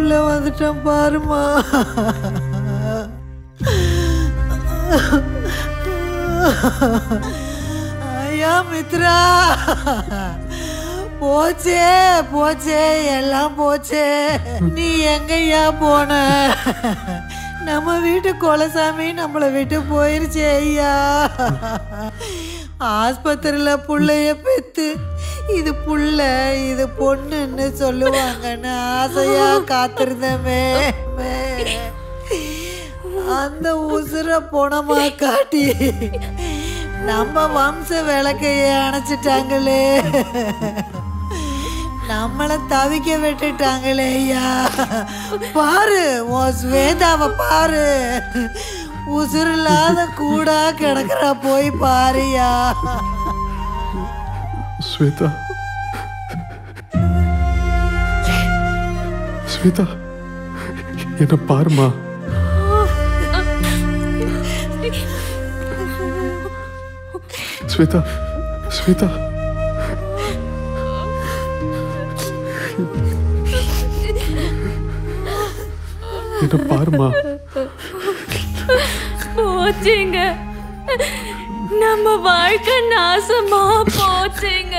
உள்ள வந்துட்டேன் பாருமா ஐயா மித்ரா போச்சே போச்சே எல்லாம் போச்சே நீ எங்கய்யா போன நம்ம வீட்டு குலசாமி நம்மளை விட்டு போயிருச்சே ஐயா ஆஸ்பத்திரியில் புள்ளைய பெத்து இது புள்ள இது பொண்ணுன்னு சொல்லுவாங்கன்னு ஆசையா காத்திருந்தமே அந்த உசுர போனமா காட்டி நம்ம வம்ச விளக்கைய அணைச்சிட்டாங்களே நம்மளை தவிக்க விட்டுட்டாங்களே ஐயா பாரு உன் ஸ்வேதாவை பாரு உசுறு இல்லாத கூடா கிடக்குறா போய் பாருயா ஸ்வேதா ஸ்வேதா என்ன பாருமா ஸ்வேதா ஸ்வேதா என்ன பாருமா போச்சுங்க நம்ம வாழ்க்கை நாசமா போச்சுங்க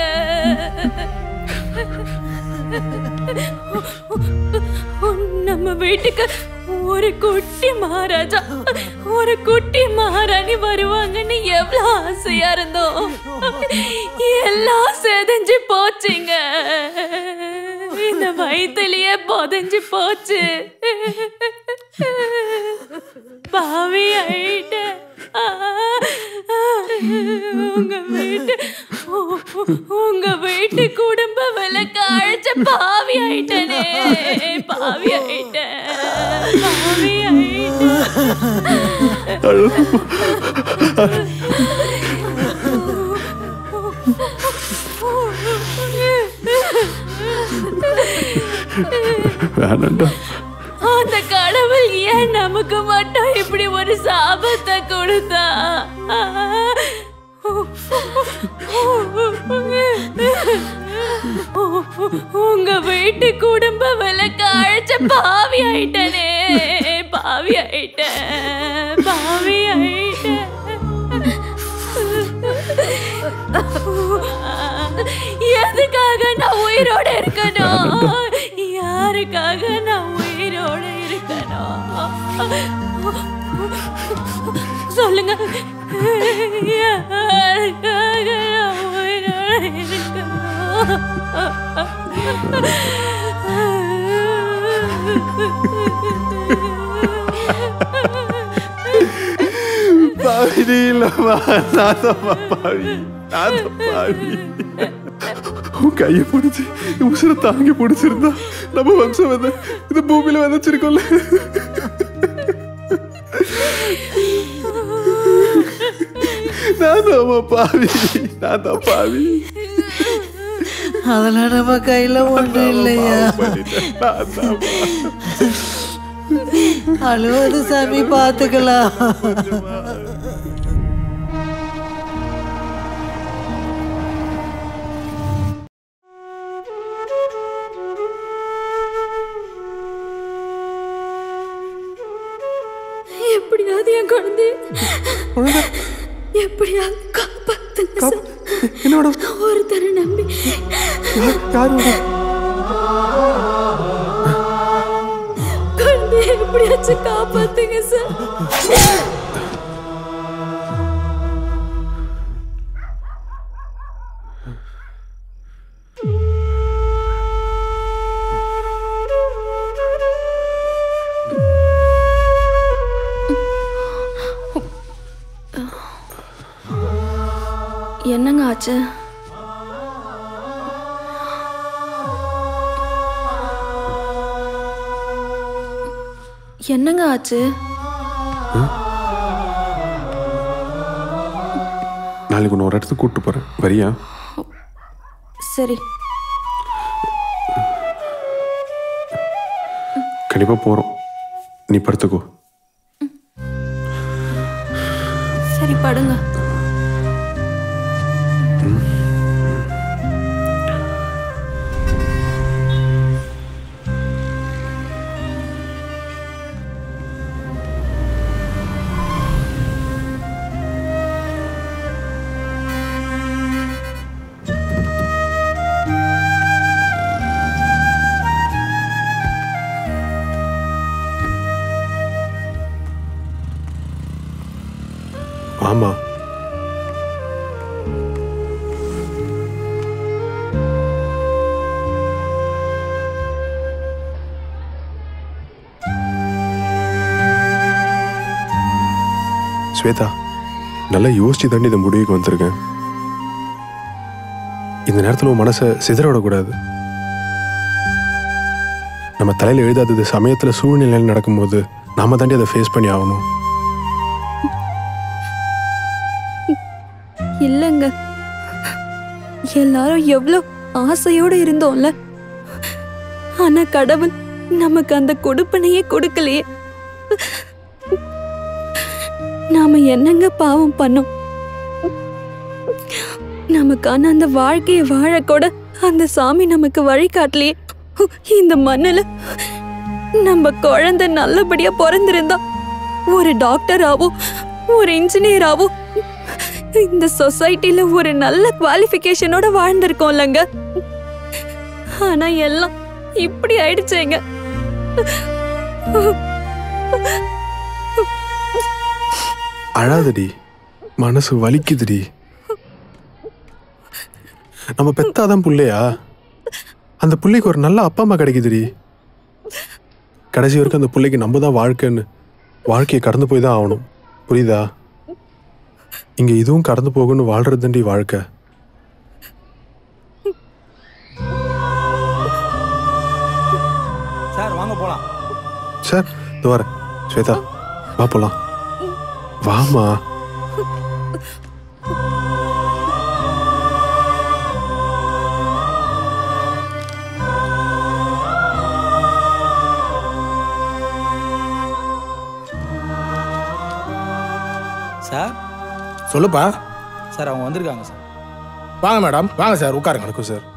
நம்ம வீட்டுக்கு ஒரு குட்டி மகாராஜா ஒரு குட்டி மகாராணி வருவாங்கன்னு எவ்வளவு ஆசையா இருந்தோம் எல்லாம் செதஞ்சு போச்சுங்க இந்த வயிற்றுலயே புதஞ்சு போச்சு பாவி ஆயிட்டேன் உங்க வீட்டு உங்க வீட்டு குடும்ப விளக்க அழைச்ச பாவி ஆயிட்டனே பாவி ஆயிட்டேன் பாவி வேணாண்டா அந்த கடவுள் ஏன் நமக்கு மட்டும் இப்படி ஒரு சாபத்தை கொடுத்தா உங்க வீட்டு குடும்ப விளக்க அழைச்ச பாவி ஆயிட்டனே பாவி ஆயிட்டேன் பாவி ஆயிட்டேன் எதுக்காக நான் உயிரோட இருக்கணும் யாருக்காக நான் உயிரோட இருக்கணும் சொல்லுங்க யாருக்காக நான் உயிரோட பாவி நீ இல்லம்மா நான் தான்மா பாவி நான் தான் பாவி உன் கையை பிடிச்சி உசுரை தாங்கி பிடிச்சிருந்தா நம்ம வம்சம் வந்து இந்த பூமியில விதைச்சிருக்கோம்ல நான் தான்மா பாவி நான் தான் பாவி அதெல்லாம் நம்ம கையில ஒன்றும் இல்லையா நான் தான் அழுவது சாமி பார்த்துக்கலாம் எப்படியாவது என் குழந்தை எப்படியாவது காப்பாத்துங்க சார். என்னோட ஒருத்தரை நம்பி யாரோட குழந்தைய எப்படியாச்சும் காப்பாத்துங்க சார் என்னங்க ஆச்சு என்னங்க ஆச்சு நாளைக்கு உன்னை ஒரு இடத்துக்கு கூப்பிட்டு போறேன் வரியா சரி கண்டிப்பா போறோம் நீ படுத்துக்கோ சரி படுங்க ஸ்வேதா நல்லா யோசிச்சு தாண்டி இந்த முடிவுக்கு வந்திருக்கேன் இந்த நேரத்தில் உன் மனசை சிதற விடக்கூடாது நம்ம தலையில் எழுதாதது சமயத்தில் சூழ்நிலையில் நடக்கும்போது நாம தாண்டி அதை ஃபேஸ் பண்ணி ஆகணும் இல்லைங்க எல்லாரும் எவ்வளோ ஆசையோட இருந்தோம்ல ஆனா கடவுள் நமக்கு அந்த கொடுப்பனையே கொடுக்கலையே நாம என்னங்க பாவம் பண்ணோம் நமக்கான அந்த வாழ்க்கையை வாழக்கூட அந்த சாமி நமக்கு வழி காட்டலையே இந்த மண்ணுல நம்ம குழந்தை நல்லபடியா பிறந்திருந்தா ஒரு டாக்டராவோ ஒரு இன்ஜினியராவோ இந்த சொசைட்டில ஒரு நல்ல குவாலிஃபிகேஷனோட வாழ்ந்திருக்கோம்லங்க ஆனா எல்லாம் இப்படி ஆயிடுச்சேங்க அழாதடி மனசு வலிக்குதுடி நம்ம பெத்தாதான் புள்ளையா அந்த புள்ளைக்கு ஒரு நல்ல அப்பா அம்மா கிடைக்குதுடி கடைசி வரைக்கும் அந்த புள்ளைக்கு நம்ம தான் வாழ்க்கைன்னு வாழ்க்கையை கடந்து போய் தான் ஆகணும் புரியுதா இங்க இதுவும் கடந்து போகணும்னு வாழ்றதுண்டி வாழ்க்கை சார் வாங்க போலாம் சார் இது வரேன் ஸ்வேதா வா போலாம் வாமா சார் சொல்லுப்பா சார் அவங்க வந்திருக்காங்க சார் வாங்க மேடம் வாங்க சார் உட்காருங்க வணக்கம் சார்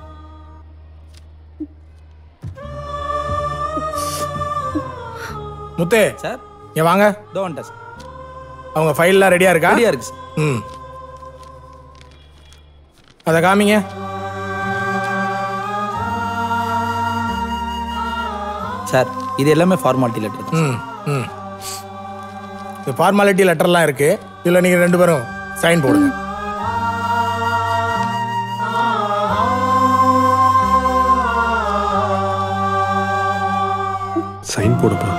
முத்தே சார் இங்க வாங்க இதோ வந்துட்டேன் சார் அவங்க ஃபைல்லாம் ரெடியா இருக்கா ரெடியா இருக்கு சார் ம் அதை காமிங்க சார் இது எல்லாமே ஃபார்மாலிட்டி லெட்டர் தான் ம் ம் இந்த ஃபார்மாலிட்டி லெட்டர்லாம் இருக்கு இதில் நீங்கள் ரெண்டு பேரும் சைன் போடுங்க சைன் போடுப்பா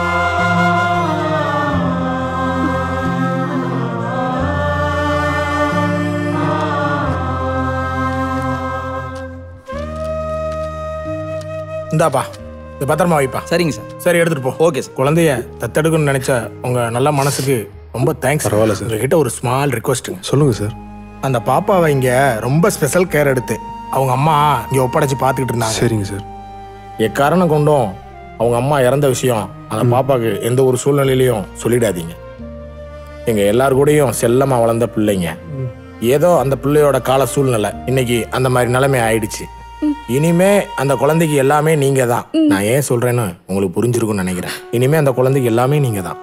இந்தாப்பா இது பத்திரமா வைப்பா சரிங்க சார் சரி எடுத்துட்டு போ ஓகே சார் குழந்தைய தத்தெடுக்கணும்னு நினைச்ச உங்க நல்ல மனசுக்கு ரொம்ப தேங்க்ஸ் பரவாயில்ல சார். உங்ககிட்ட ஒரு ஸ்மால் ரிக்வஸ்ட்டுங்க சொல்லுங்க சார் அந்த பாப்பாவை இங்க ரொம்ப ஸ்பெஷல் கேர் எடுத்து அவங்க அம்மா இங்க ஒப்படைச்சு பார்த்துக்கிட்டு இருந்தாங்க சரிங்க சார் எக்காரணம் கொண்டும் அவங்க அம்மா இறந்த விஷயம் அந்த பாப்பாக்கு எந்த ஒரு சூழ்நிலையிலையும் சொல்லிடாதீங்க எங்க எல்லார் கூடயும் செல்லமா வளர்ந்த பிள்ளைங்க ஏதோ அந்த பிள்ளையோட கால சூழ்நிலை இன்னைக்கு அந்த மாதிரி நிலைமை ஆயிடுச்சு இனிமே அந்த குழந்தைக்கு எல்லாமே நீங்க தான் நான் ஏன் சொல்றேன்னு உங்களுக்கு புரிஞ்சிருக்கும்னு நினைக்கிறேன் இனிமே அந்த குழந்தைக்கு எல்லாமே நீங்க தான்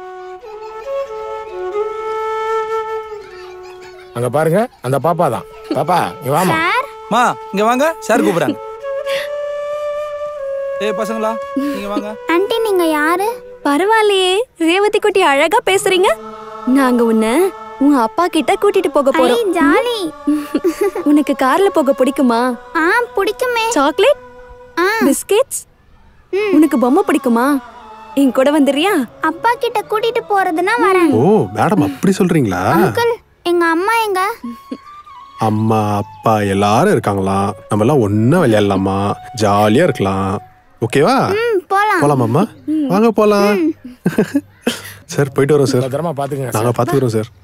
அங்க பாருங்க அந்த பாப்பா தான் பாப்பா இங்க வாமா மா இங்க வாங்க சார் கூப்பிடுறாங்க ஏய் பசங்களா நீங்க வாங்க ஆன்ட்டி நீங்க யாரு பரவாயில்லையே ரேவதி குட்டி அழகா பேசுறீங்க நாங்க உன்னை உன் அப்பா கிட்ட கூட்டிட்டு போக ஐ போறோம் ஜாலி உனக்கு கார்ல போக பிடிக்குமா ஆ பிடிக்குமே சாக்லேட் ஆ பிஸ்கெட்ஸ் உனக்கு பொம்மை பிடிக்குமா என் கூட வந்துடுறியா அப்பா கிட்ட கூட்டிட்டு போறதுன்னா வரேன் ஓ மேடம் அப்படி சொல்றீங்களா அங்கிள் எங்க அம்மா எங்க அம்மா அப்பா எல்லாரும் இருக்காங்களாம் நம்ம எல்லாம் ஒண்ணா விளையாடலாமா ஜாலியா இருக்கலாம் ஓகேவா ம் போலாம் போலாமாம்மா வாங்க போலாம் சார் போயிட்டு வரோம் சார் பத்திரமா பாத்துக்கங்க நாங்க பாத்துக்கிறோம் சார்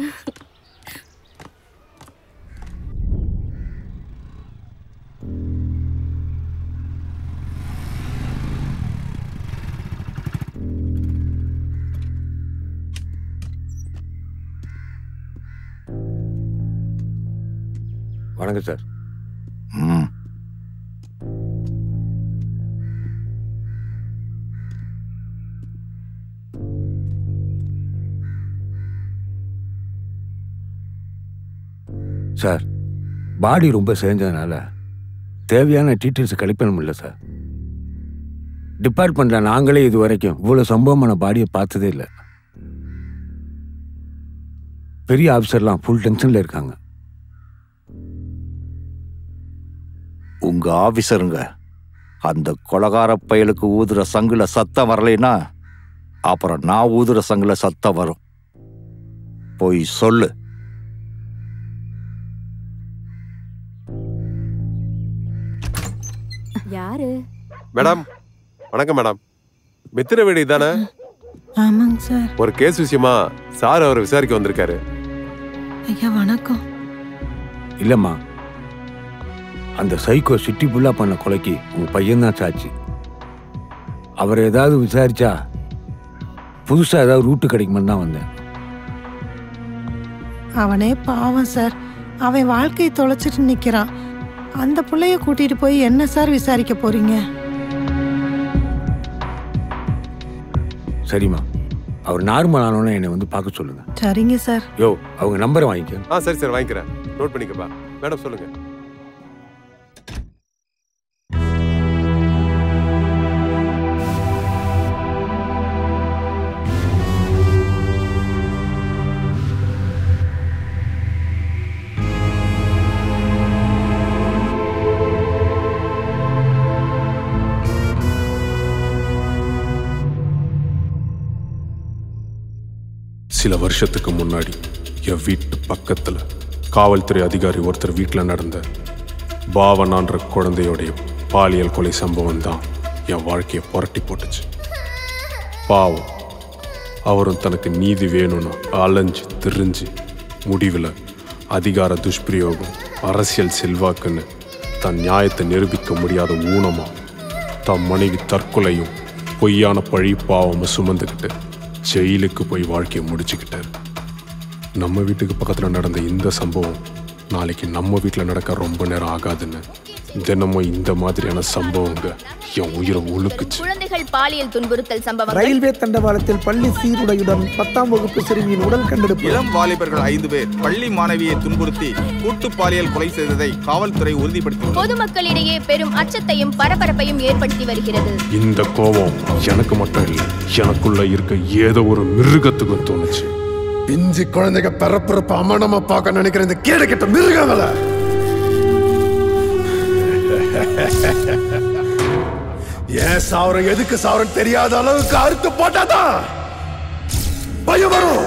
வணக்கம் சார் ம் சார் பாடி ரொம்ப செஞ்சதுனால தேவையான டீட்டெயில்ஸ் கழிப்பணும் இல்லை சார் டிபார்ட்மெண்ட்டில் நாங்களே இது வரைக்கும் இவ்வளோ சம்பவமான பாடியை பார்த்ததே இல்லை பெரிய ஆஃபீஸர்லாம் ஃபுல் டென்ஷனில் இருக்காங்க உங்க ஆபீசருங்க அந்த கொலகார பயலுக்கு ஊதுற சங்குல சத்தம் வரலைன்னா அப்புறம் நான் ஊதுற சங்குல சத்தம் வரும் போய் சொல்லு யாரு மேடம் வணக்கம் மேடம் மித்திர வீடு தானே ஆமாங்க சார் ஒரு கேஸ் விஷயமா சார் அவர் விசாரிக்க வந்திருக்காரு ஐயா வணக்கம் இல்லைம்மா அந்த சைக்கோ சிட்டி புல்லா பண்ண கொலைக்கு உங்க பையன்தான் சாட்சி அவர் ஏதாவது விசாரிச்சா புதுசா ஏதாவது ரூட்டு கிடைக்குமென்னு தான் வந்தேன் அவனே பாவம் சார் அவன் வாழ்க்கையை தொலைச்சிட்டு நிக்கிறான் அந்த புள்ளைய கூட்டிட்டு போய் என்ன சார் விசாரிக்க போறீங்க சரிம்மா அவர் நார்மல் ஆனோன்னு என்னை வந்து பார்க்க சொல்லுங்க சரிங்க சார் யோ அவங்க நம்பரை வாங்கிக்க ஆ சரி சார் வாங்கிக்கிறேன் நோட் பண்ணிக்கப்பா மேடம் சொல்லுங்க சில வருஷத்துக்கு முன்னாடி என் வீட்டு பக்கத்துல காவல்துறை அதிகாரி ஒருத்தர் வீட்டில் நடந்த பாவனான்ற குழந்தையோடைய பாலியல் கொலை சம்பவம் தான் என் வாழ்க்கையை புரட்டி போட்டுச்சு பாவம் அவரும் தனக்கு நீதி வேணும்னு அலைஞ்சு திரிஞ்சு முடிவில் அதிகார துஷ்பிரயோகம் அரசியல் செல்வாக்குன்னு தன் நியாயத்தை நிரூபிக்க முடியாத ஊனமா தன் மனைவி தற்கொலையும் பொய்யான பழி பாவமும் சுமந்துக்கிட்டு ஜெயிலுக்கு போய் வாழ்க்கையை முடிச்சுக்கிட்டாரு நம்ம வீட்டுக்கு பக்கத்தில் நடந்த இந்த சம்பவம் நாளைக்கு நம்ம வீட்டில் நடக்க ரொம்ப நேரம் ஆகாதுன்னு தினமும் இந்த மாதிரியான சம்பவங்க என் உயிரை உழுக்குச்சு குழந்தைகள் பாலியல் துன்புறுத்தல் சம்பவங்கள் ரயில்வே தண்டவாளத்தில் பள்ளி சீருடையுடன் பத்தாம் வகுப்பு சிறுமியின் உடல் கண்டெடுப்பு இளம் வாலிபர்கள் ஐந்து பேர் பள்ளி மாணவியை துன்புறுத்தி கூட்டு பாலியல் கொலை செய்ததை காவல்துறை உறுதிப்படுத்தியுள்ளது பொதுமக்களிடையே பெரும் அச்சத்தையும் பரபரப்பையும் ஏற்படுத்தி வருகிறது இந்த கோபம் எனக்கு மட்டும் இல்லை எனக்குள்ள இருக்க ஏதோ ஒரு மிருகத்துக்கும் தோணுச்சு பிஞ்சு குழந்தைங்க பிறப்புறப்ப அமனமா பார்க்க நினைக்கிற இந்த கேடு கெட்ட மிருகங்களை ஏன் சாவரம் எதுக்கு சாவரம் தெரியாத அளவுக்கு அறுத்து போட்டாதான் பயம் வரும்